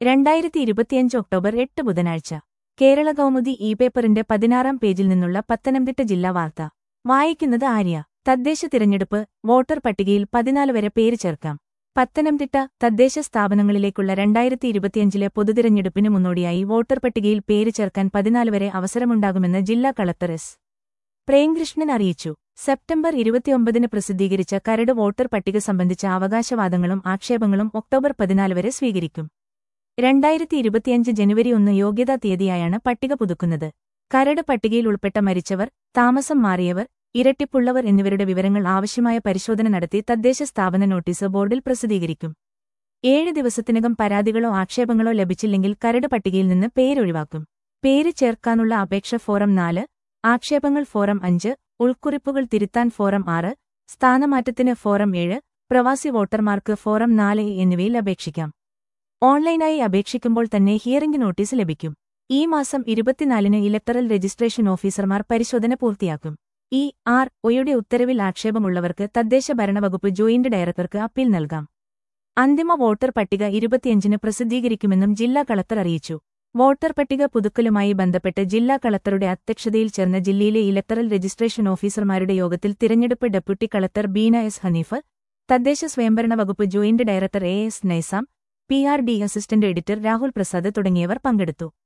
രണ്ടായിരത്തി ഇരുപത്തിയഞ്ച് ഒക്ടോബർ എട്ട് ബുധനാഴ്ച കേരള കൗമുദി ഇ പേപ്പറിന്റെ പതിനാറാം പേജിൽ നിന്നുള്ള പത്തനംതിട്ട ജില്ലാ വാർത്ത വായിക്കുന്നത് ആര്യ തദ്ദേശ തിരഞ്ഞെടുപ്പ് വോട്ടർ പട്ടികയിൽ പതിനാല് വരെ പേര് ചേർക്കാം പത്തനംതിട്ട തദ്ദേശ സ്ഥാപനങ്ങളിലേക്കുള്ള രണ്ടായിരത്തി ഇരുപത്തിയഞ്ചിലെ പൊതുതിരഞ്ഞെടുപ്പിന് മുന്നോടിയായി വോട്ടർ പട്ടികയിൽ പേര് ചേർക്കാൻ പതിനാല് വരെ അവസരമുണ്ടാകുമെന്ന് ജില്ലാ കളക്ടർ എസ് പ്രേംകൃഷ്ണൻ അറിയിച്ചു സെപ്റ്റംബർ ഇരുപത്തിയൊമ്പതിന് പ്രസിദ്ധീകരിച്ച കരട് വോട്ടർ പട്ടിക സംബന്ധിച്ച അവകാശവാദങ്ങളും ആക്ഷേപങ്ങളും ഒക്ടോബർ പതിനാല് വരെ സ്വീകരിക്കും രണ്ടായിരത്തി ഇരുപത്തിയഞ്ച് ജനുവരി ഒന്ന് യോഗ്യതാ തീയതിയായാണ് പട്ടിക പുതുക്കുന്നത് കരട് പട്ടികയിൽ ഉൾപ്പെട്ട മരിച്ചവർ താമസം മാറിയവർ ഇരട്ടിപ്പുള്ളവർ എന്നിവരുടെ വിവരങ്ങൾ ആവശ്യമായ പരിശോധന നടത്തി തദ്ദേശ സ്ഥാപന നോട്ടീസ് ബോർഡിൽ പ്രസിദ്ധീകരിക്കും ഏഴ് ദിവസത്തിനകം പരാതികളോ ആക്ഷേപങ്ങളോ ലഭിച്ചില്ലെങ്കിൽ കരട് പട്ടികയിൽ നിന്ന് പേരൊഴിവാക്കും പേര് ചേർക്കാനുള്ള അപേക്ഷ ഫോറം നാല് ആക്ഷേപങ്ങൾ ഫോറം അഞ്ച് ഉൾക്കുറിപ്പുകൾ തിരുത്താൻ ഫോറം ആറ് സ്ഥാനമാറ്റത്തിന് ഫോറം ഏഴ് പ്രവാസി വോട്ടർമാർക്ക് ഫോറം നാല് എന്നിവയിൽ അപേക്ഷിക്കാം ഓൺലൈനായി അപേക്ഷിക്കുമ്പോൾ തന്നെ ഹിയറിംഗ് നോട്ടീസ് ലഭിക്കും ഈ മാസം ഇരുപത്തിനാലിന് ഇലക്ടറൽ രജിസ്ട്രേഷൻ ഓഫീസർമാർ പരിശോധന പൂർത്തിയാക്കും ഇ ആർ ഒയുടെ ഉത്തരവിൽ ആക്ഷേപമുള്ളവർക്ക് തദ്ദേശ ഭരണവകുപ്പ് ജോയിന്റ് ഡയറക്ടർക്ക് അപ്പീൽ നൽകാം അന്തിമ വോട്ടർ പട്ടിക ഇരുപത്തിയഞ്ചിന് പ്രസിദ്ധീകരിക്കുമെന്നും ജില്ലാ കളക്ടർ അറിയിച്ചു വോട്ടർ പട്ടിക പുതുക്കലുമായി ബന്ധപ്പെട്ട് ജില്ലാ കളക്ടറുടെ അധ്യക്ഷതയിൽ ചേർന്ന ജില്ലയിലെ ഇലക്ടറൽ രജിസ്ട്രേഷൻ ഓഫീസർമാരുടെ യോഗത്തിൽ തിരഞ്ഞെടുപ്പ് deputy collector Beena S Haneef തദ്ദേശ സ്വയംഭരണ വകുപ്പ് joint director A S Nizam P R D assistant editor Rahul Prasad തുടങ്ങിയവർ പങ്കെടുത്തു